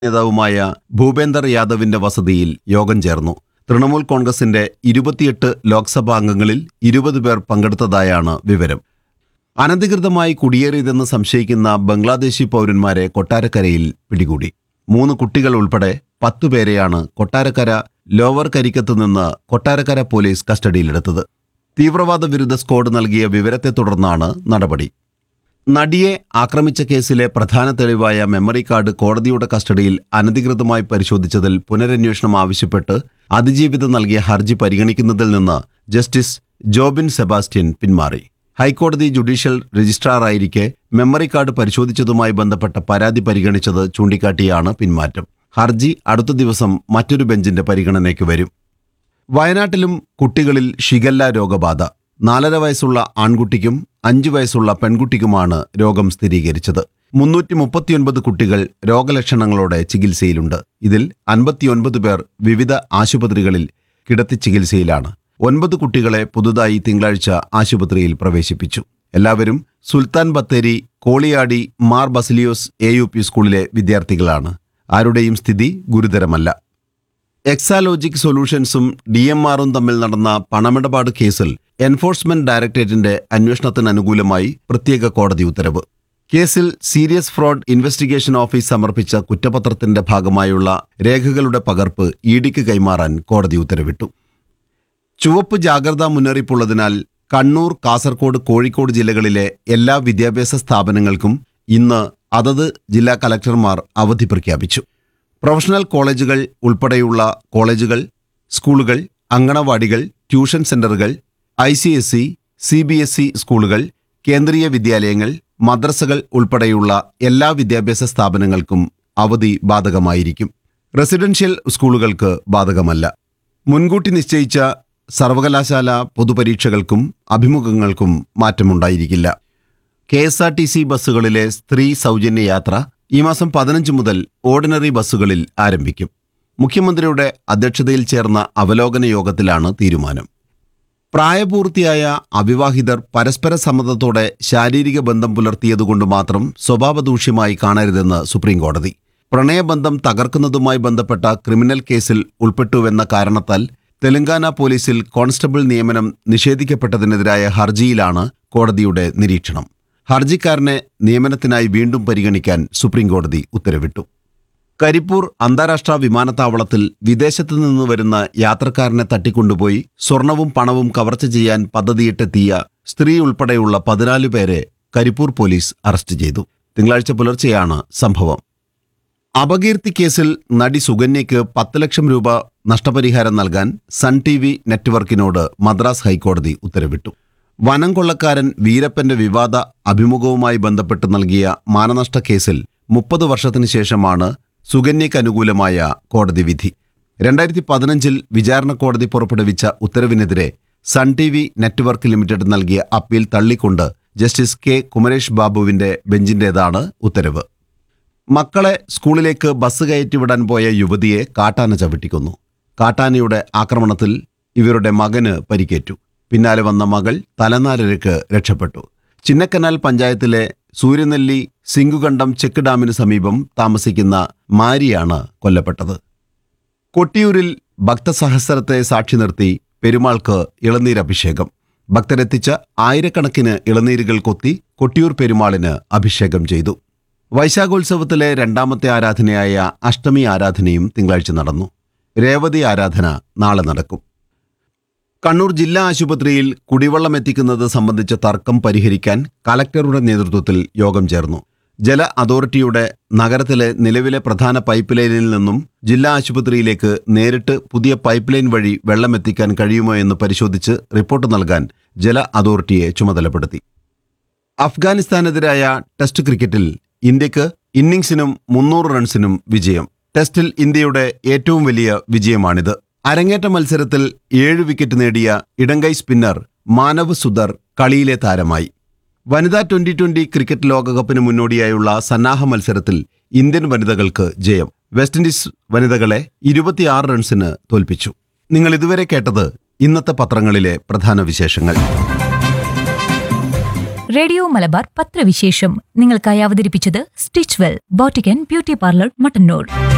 നേതാവുമായ ഭൂപേന്ദർ യാദവിന്റെ വസതിയിൽ യോഗം ചേർന്നു തൃണമൂൽ കോൺഗ്രസിന്റെ ഇരുപത്തിയെട്ട് ലോക്സഭാ അംഗങ്ങളിൽ ഇരുപത് പേർ പങ്കെടുത്തതായാണ് വിവരം അനധികൃതമായി കുടിയേറിയതെന്ന് സംശയിക്കുന്ന ബംഗ്ലാദേശി പൗരന്മാരെ കൊട്ടാരക്കരയിൽ പിടികൂടി മൂന്ന് കുട്ടികൾ ഉൾപ്പെടെ പത്തുപേരെയാണ് കൊട്ടാരക്കര ലോവർ കരിക്കത്ത് നിന്ന് കൊട്ടാരക്കര പോലീസ് കസ്റ്റഡിയിലെടുത്തത് തീവ്രവാദ വിരുദ്ധ സ്ക്വാഡ് നൽകിയ വിവരത്തെ തുടർന്നാണ് നടപടി നടിയെ ആക്രമിച്ച കേസിലെ പ്രധാന തെളിവായ മെമ്മറി കാർഡ് കോടതിയുടെ കസ്റ്റഡിയിൽ അനധികൃതമായി പരിശോധിച്ചതിൽ പുനരന്വേഷണം ആവശ്യപ്പെട്ട് അതിജീവിത നൽകിയ ഹർജി പരിഗണിക്കുന്നതിൽ നിന്ന് ജസ്റ്റിസ് ജോബിൻ സെബാസ്റ്റ്യൻ പിന്മാറി ഹൈക്കോടതി ജുഡീഷ്യൽ രജിസ്ട്രാറായിരിക്കെ മെമ്മറി കാർഡ് പരിശോധിച്ചതുമായി ബന്ധപ്പെട്ട പരാതി പരിഗണിച്ചത് ചൂണ്ടിക്കാട്ടിയാണ് പിന്മാറ്റം ഹർജി അടുത്ത ദിവസം മറ്റൊരു ബെഞ്ചിന്റെ പരിഗണനയ്ക്ക് വരും വയനാട്ടിലും കുട്ടികളിൽ ഷിഗല്ല രോഗബാധ നാലര വയസ്സുള്ള ആൺകുട്ടിക്കും അഞ്ചു വയസ്സുള്ള പെൺകുട്ടിക്കുമാണ് രോഗം സ്ഥിരീകരിച്ചത് മുന്നൂറ്റി മുപ്പത്തിയൊൻപത് കുട്ടികൾ രോഗലക്ഷണങ്ങളോടെ ചികിത്സയിലുണ്ട് ഇതിൽ അൻപത്തിയൊൻപത് പേർ വിവിധ ആശുപത്രികളിൽ കിടത്തി ചികിത്സയിലാണ് ഒൻപത് കുട്ടികളെ പുതുതായി തിങ്കളാഴ്ച ആശുപത്രിയിൽ പ്രവേശിപ്പിച്ചു എല്ലാവരും Sultan Bathery Koliyadi Mar Basilios A U P സ്കൂളിലെ വിദ്യാർത്ഥികളാണ് ആരുടെയും സ്ഥിതി ഗുരുതരമല്ല എക്സാലോജിക് സൊല്യൂഷൻസും ഡി എം ആറും തമ്മിൽ നടന്ന പണമിടപാട് കേസിൽ എൻഫോഴ്സ്മെന്റ് ഡയറക്ടറേറ്റിന്റെ അന്വേഷണത്തിന് അനുകൂലമായി പ്രത്യേക കോടതി ഉത്തരവ് കേസിൽ സീരിയസ് ഫ്രോഡ് ഇൻവെസ്റ്റിഗേഷൻ ഓഫീസ് സമർപ്പിച്ച കുറ്റപത്രത്തിന്റെ ഭാഗമായുള്ള രേഖകളുടെ പകർപ്പ് ഇഡിക്ക് കൈമാറാൻ കോടതി ഉത്തരവിട്ടു ചുവപ്പ് ജാഗ്രതാ മുന്നറിയിപ്പുള്ളതിനാൽ കണ്ണൂർ കാസർഗോഡ് കോഴിക്കോട് ജില്ലകളിലെ എല്ലാ വിദ്യാഭ്യാസ സ്ഥാപനങ്ങൾക്കും ഇന്ന് അതത് ജില്ലാ കലക്ടർമാർ അവധി പ്രഖ്യാപിച്ചു പ്രൊഫഷണൽ കോളേജുകൾ ഉൾപ്പെടെയുള്ള കോളേജുകൾ സ്കൂളുകൾ അങ്കണവാടികൾ ട്യൂഷൻ സെന്ററുകൾ I C S C C B S E സ്കൂളുകൾ കേന്ദ്രീയ വിദ്യാലയങ്ങൾ മദ്രസകൾ ഉൾപ്പെടെയുള്ള എല്ലാ വിദ്യാഭ്യാസ സ്ഥാപനങ്ങൾക്കും അവധി ബാധകമായിരിക്കും റെസിഡൻഷ്യൽ സ്കൂളുകൾക്ക് ബാധകമല്ല മുൻകൂട്ടി നിശ്ചയിച്ച സർവകലാശാല പൊതുപരീക്ഷകൾക്കും അഭിമുഖങ്ങൾക്കും മാറ്റമുണ്ടായിരിക്കില്ല K S R T C ബസ്സുകളിലെ സ്ത്രീ സൗജന്യ യാത്ര ഈ മാസം പതിനഞ്ച് മുതൽ ഓർഡിനറി ബസ്സുകളിൽ ആരംഭിക്കും മുഖ്യമന്ത്രിയുടെ അധ്യക്ഷതയിൽ ചേർന്ന അവലോകന യോഗത്തിലാണ് തീരുമാനം പ്രായപൂർത്തിയായ അവിവാഹിതർ പരസ്പര സമ്മതത്തോടെ ശാരീരിക ബന്ധം പുലർത്തിയതുകൊണ്ട് മാത്രം സ്വഭാവദൂഷ്യമായി കാണരുതെന്ന് സുപ്രീംകോടതി പ്രണയബന്ധം തകർക്കുന്നതുമായി ബന്ധപ്പെട്ട ക്രിമിനൽ കേസിൽ ഉൾപ്പെട്ടുവെന്ന കാരണത്താൽ തെലങ്കാന പോലീസിൽ കോൺസ്റ്റബിൾ നിയമനം നിഷേധിക്കപ്പെട്ടതിനെതിരായ ഹർജിയിലാണ് കോടതിയുടെ നിരീക്ഷണം ഹർജിക്കാരനെ നിയമനത്തിനായി വീണ്ടും പരിഗണിക്കാൻ സുപ്രീംകോടതി ഉത്തരവിട്ടു കരിപ്പൂർ അന്താരാഷ്ട്ര വിമാനത്താവളത്തിൽ വിദേശത്തു നിന്ന് വരുന്ന യാത്രക്കാരനെ തട്ടിക്കൊണ്ടുപോയി സ്വർണവും പണവും കവർച്ച ചെയ്യാൻ പദ്ധതിയിട്ടെത്തിയ സ്ത്രീ ഉൾപ്പെടെയുള്ള പതിനാല് പേരെ കരിപ്പൂർ പോലീസ് അറസ്റ്റ് ചെയ്തു തിങ്കളാഴ്ച പുലർച്ചെയാണ് സംഭവം അപകീർത്തി കേസിൽ നടി സുകന്യയ്ക്ക് പത്ത് ലക്ഷം രൂപ നഷ്ടപരിഹാരം നൽകാൻ സൺ ടി വി നെറ്റ്വർക്കിനോട് മദ്രാസ് ഹൈക്കോടതി ഉത്തരവിട്ടു വനം കൊള്ളക്കാരൻ വീരപ്പന്റെ വിവാദ അഭിമുഖവുമായി ബന്ധപ്പെട്ട് നൽകിയ മാനനഷ്ട കേസിൽ മുപ്പത് വർഷത്തിന് ശേഷമാണ് സുകന്യയ്ക്ക് അനുകൂലമായ കോടതി വിധി രണ്ടായിരത്തി പതിനഞ്ചിൽ വിചാരണ കോടതി പുറപ്പെടുവിച്ച ഉത്തരവിനെതിരെ Sun T V network limited നൽകിയ അപ്പീൽ തള്ളിക്കൊണ്ട് ജസ്റ്റിസ് കെ കുമരേഷ് ബാബുവിന്റെ ബെഞ്ചിന്റേതാണ് ഉത്തരവ് മക്കളെ സ്കൂളിലേക്ക് ബസ് കയറ്റിവിടാൻ പോയ യുവതിയെ കാട്ടാന ചവിട്ടിക്കൊന്നു കാട്ടാനയുടെ ആക്രമണത്തിൽ ഇവരുടെ മകന് പരിക്കേറ്റു പിന്നാലെ വന്ന മകൾ തലനാരിഴക്ക് രക്ഷപ്പെട്ടു ചിന്നക്കനാൽ പഞ്ചായത്തിലെ സൂര്യനെല്ലി സിംഗുകണ്ടം ചെക്ക് ഡാമിന് സമീപം താമസിക്കുന്ന മാരിയാണ് കൊല്ലപ്പെട്ടത് കൊട്ടിയൂരിൽ ഭക്തസഹസ്രത്തെ സാക്ഷി നിർത്തി പെരുമാൾക്ക് ഇളനീരഭിഷേകം ഭക്തരെത്തിച്ച ആയിരക്കണക്കിന് ഇളനീരുകൾ കൊത്തി കൊട്ടിയൂർ പെരുമാളിന് അഭിഷേകം ചെയ്തു വൈശാഖോത്സവത്തിലെ രണ്ടാമത്തെ ആരാധനയായ അഷ്ടമി ആരാധനയും തിങ്കളാഴ്ച നടന്നു രേവതി ആരാധന നാളെ നടക്കും കണ്ണൂർ ജില്ലാ ആശുപത്രിയിൽ കുടിവെള്ളം എത്തിക്കുന്നത് സംബന്ധിച്ച തർക്കം പരിഹരിക്കാൻ കലക്ടറുടെ നേതൃത്വത്തിൽ യോഗം ചേർന്നു ജല അതോറിറ്റിയുടെ നഗരത്തിലെ നിലവിലെ പ്രധാന പൈപ്പ് ലൈനിൽ നിന്നും ജില്ലാ ആശുപത്രിയിലേക്ക് നേരിട്ട് പുതിയ പൈപ്പ് ലൈൻ വഴി വെള്ളം എത്തിക്കാൻ കഴിയുമോ എന്ന് പരിശോധിച്ച് റിപ്പോർട്ട് നൽകാൻ ജല അതോറിറ്റിയെ ചുമതലപ്പെടുത്തി അഫ്ഗാനിസ്ഥാനെതിരായ ടെസ്റ്റ് ക്രിക്കറ്റിൽ ഇന്ത്യക്ക് ഇന്നിംഗ്സിനും മുന്നൂറ് റൺസിനും വിജയം ടെസ്റ്റിൽ ഇന്ത്യയുടെ ഏറ്റവും വലിയ വിജയമാണിത് അരങ്ങേറ്റ മത്സരത്തിൽ ഏഴ് വിക്കറ്റ് നേടിയ ഇടങ്കൈ സ്പിന്നർ മാനവ് സുധർ കളിയിലെ താരമായി വനിതാ ട്വന്റി ട്വന്റി ക്രിക്കറ്റ് ലോകകപ്പിന് മുന്നോടിയായുള്ള സന്നാഹ മത്സരത്തിൽ ഇന്ത്യൻ വനിതകൾക്ക് ജയം വെസ്റ്റ് ഇൻഡീസ് വനിതകളെ ഇരുപത്തിയാറ് റൺസിന് തോൽപ്പിച്ചു നിങ്ങൾ ഇതുവരെ കേട്ടത് ഇന്നത്തെ പത്രങ്ങളിലെ പ്രധാന വിശേഷങ്ങൾ റേഡിയോ മലബാർ പത്രവിശേഷം നിങ്ങൾക്കായി അവതരിപ്പിച്ചത് സ്റ്റിച്ച് വെൽ ബോട്ടിക്കൻ ബ്യൂട്ടി പാർലർ മട്ടന്നൂർ